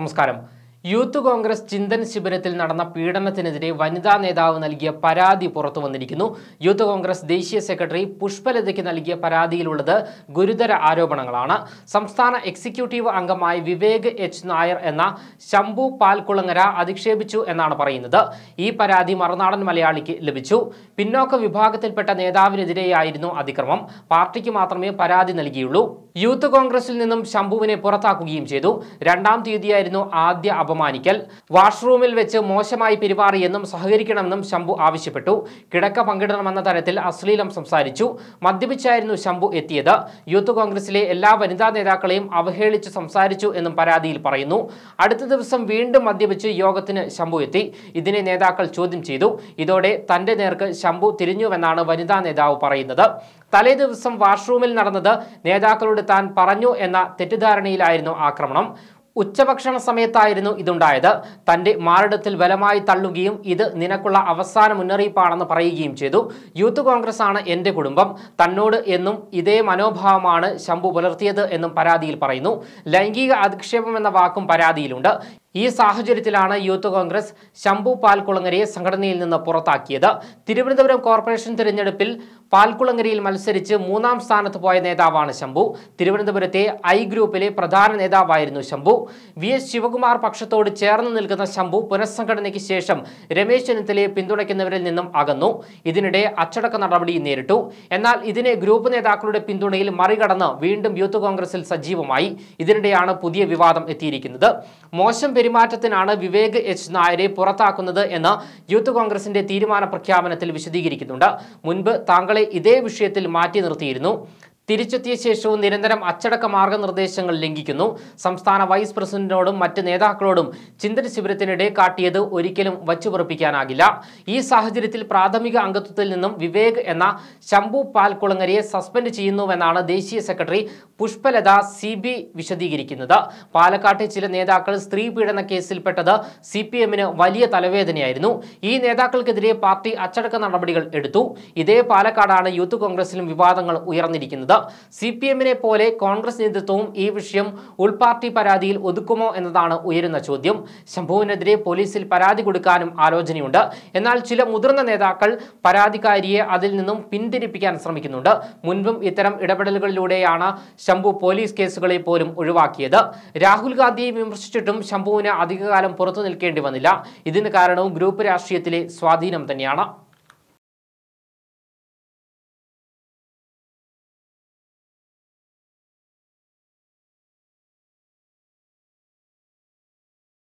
നമസ്കാരം യൂത്ത് കോൺഗ്രസ് ചിന്തൻ ശിബിരത്തിൽ നടന്ന പീഡനത്തിനെതിരെ വനിതാ നേതാവ് നൽകിയ പരാതി പുറത്തു വന്നിരിക്കുന്നു യൂത്ത് കോൺഗ്രസ് ദേശീയ സെക്രട്ടറി പുഷ്പലതയ്ക്ക് നൽകിയ പരാതിയിലുള്ളത് ഗുരുതര ആരോപണങ്ങളാണ് സംസ്ഥാന എക്സിക്യൂട്ടീവ് അംഗമായ വിവേക് എച്ച് നായർ എന്ന ശംഭു പാൽക്കുളങ്ങര അധിക്ഷേപിച്ചു എന്നാണ് പറയുന്നത് ഈ പരാതി മറുനാടൻ മലയാളിക്ക് ലഭിച്ചു പിന്നോക്ക വിഭാഗത്തിൽപ്പെട്ട നേതാവിനെതിരെയായിരുന്നു അതിക്രമം പാർട്ടിക്ക് മാത്രമേ പരാതി നൽകിയുള്ളൂ യൂത്ത് കോൺഗ്രസിൽ നിന്നും ശംഭുവിനെ പുറത്താക്കുകയും ചെയ്തു രണ്ടാം തീയതിയായിരുന്നു ആദ്യ അപമാനിക്കൽ വാഷ്റൂമിൽ വെച്ച് മോശമായി പെരുമാറിയെന്നും സഹകരിക്കണമെന്നും ശംഭു ആവശ്യപ്പെട്ടു കിടക്ക പങ്കിടണമെന്ന തരത്തിൽ അശ്ലീലം സംസാരിച്ചു മദ്യപിച്ചായിരുന്നു ശംഭു എത്തിയത് യൂത്ത് കോൺഗ്രസിലെ എല്ലാ വനിതാ നേതാക്കളെയും അവഹേളിച്ച് സംസാരിച്ചു എന്നും പരാതിയിൽ പറയുന്നു അടുത്ത ദിവസം വീണ്ടും മദ്യപിച്ച് യോഗത്തിന് ശംഭു എത്തി ഇതിനെ നേതാക്കൾ ചോദ്യം ചെയ്തു ഇതോടെ തന്റെ നേർക്ക് ശംഭു തിരിഞ്ഞുവെന്നാണ് വനിതാ നേതാവ് പറയുന്നത് തലേ ദിവസം വാഷ്റൂമിൽ നടന്നത് നേതാക്കളോട് താൻ പറഞ്ഞു എന്ന തെറ്റിദ്ധാരണയിലായിരുന്നു ആക്രമണം ഉച്ചഭക്ഷണ സമയത്തായിരുന്നു ഇതുണ്ടായത് തന്റെ മാറിടത്തിൽ ബലമായി തള്ളുകയും ഇത് നിനക്കുള്ള അവസാന മുന്നറിയിപ്പാണെന്ന് പറയുകയും ചെയ്തു യൂത്ത് കോൺഗ്രസ് ആണ് എന്റെ കുടുംബം തന്നോട് എന്നും ഇതേ മനോഭാവമാണ് ശംഭു പുലർത്തിയത് എന്നും പരാതിയിൽ പറയുന്നു ലൈംഗിക അധിക്ഷേപം എന്ന വാക്കും പരാതിയിലുണ്ട് ഈ സാഹചര്യത്തിലാണ് യൂത്ത് കോൺഗ്രസ് ശംഭു പാൽക്കുളങ്ങരയെ സംഘടനയിൽ നിന്ന് പുറത്താക്കിയത് തിരുവനന്തപുരം കോർപ്പറേഷൻ തിരഞ്ഞെടുപ്പിൽ പാൽക്കുളങ്ങരയിൽ മത്സരിച്ച് മൂന്നാം സ്ഥാനത്ത് പോയ നേതാവാണ് ശംഭു തിരുവനന്തപുരത്തെ ഐ ഗ്രൂപ്പിലെ പ്രധാന നേതാവായിരുന്നു ശംഭു വി എസ് ശിവകുമാർ പക്ഷത്തോട് ചേർന്ന് നിൽക്കുന്ന ശംഭു പുനഃസംഘടനയ്ക്ക് ശേഷം രമേശ് ചെന്നിത്തലയെ പിന്തുണയ്ക്കുന്നവരിൽ നിന്നും അകന്നു ഇതിനിടെ അച്ചടക്ക നടപടി നേരിട്ടു എന്നാൽ ഇതിനെ ഗ്രൂപ്പ് നേതാക്കളുടെ പിന്തുണയിൽ മറികടന്ന് വീണ്ടും യൂത്ത് കോൺഗ്രസിൽ സജീവമായി ഇതിനിടെയാണ് പുതിയ വിവാദം എത്തിയിരിക്കുന്നത് മോശം പെരുമാറ്റത്തിനാണ് വിവേക് എച്ച് നായരെ പുറത്താക്കുന്നത് എന്ന് യൂത്ത് കോൺഗ്രസിന്റെ തീരുമാന പ്രഖ്യാപനത്തിൽ വിശദീകരിക്കുന്നുണ്ട് മുൻപ് താങ്കളെ ഇതേ വിഷയത്തിൽ മാറ്റി നിർത്തിയിരുന്നു തിരിച്ചെത്തിയ ശേഷവും നിരന്തരം അച്ചടക്ക മാർഗനിർദ്ദേശങ്ങൾ ലംഘിക്കുന്നു സംസ്ഥാന വൈസ് പ്രസിഡന്റിനോടും മറ്റ് നേതാക്കളോടും ചിന്തന ശിബിരത്തിനിടെ കാട്ടിയത് ഒരിക്കലും വച്ചുപുറപ്പിക്കാനാകില്ല ഈ സാഹചര്യത്തിൽ പ്രാഥമിക അംഗത്വത്തിൽ നിന്നും വിവേക് എന്ന ശംഭു പാൽക്കുളങ്ങരയെ സസ്പെൻഡ് ചെയ്യുന്നുവെന്നാണ് ദേശീയ സെക്രട്ടറി പുഷ്പലത സി ബി വിശദീകരിക്കുന്നത് പാലക്കാട്ടെ ചില നേതാക്കൾ സ്ത്രീ പീഡന കേസിൽപ്പെട്ടത് സി പി എമ്മിന് വലിയ തലവേദനയായിരുന്നു ഈ നേതാക്കൾക്കെതിരെ പാർട്ടി അച്ചടക്ക നടപടികൾ എടുത്തു ഇതേ പാലക്കാടാണ് യൂത്ത് കോൺഗ്രസിലും വിവാദങ്ങൾ ഉയർന്നിരിക്കുന്നത് സി പി എമ്മിനെ പോലെ കോൺഗ്രസ് നേതൃത്വവും ഈ വിഷയം ഉൾപാർട്ടി പരാതിയിൽ ഒതുക്കുമോ എന്നതാണ് ഉയരുന്ന ചോദ്യം ശംഭുവിനെതിരെ പോലീസിൽ പരാതി കൊടുക്കാനും ആലോചനയുണ്ട് എന്നാൽ ചില മുതിർന്ന നേതാക്കൾ പരാതിക്കാരിയെ അതിൽ നിന്നും പിന്തിരിപ്പിക്കാൻ ശ്രമിക്കുന്നുണ്ട് മുൻപും ഇത്തരം ഇടപെടലുകളിലൂടെയാണ് ശംഭു പോലീസ് കേസുകളെ പോലും ഒഴിവാക്കിയത് രാഹുൽ ഗാന്ധിയെ വിമർശിച്ചിട്ടും ശംഭുവിന് അധികകാലം പുറത്തു നിൽക്കേണ്ടി വന്നില്ല ഇതിന് കാരണവും ഗ്രൂപ്പ് രാഷ്ട്രീയത്തിലെ സ്വാധീനം തന്നെയാണ്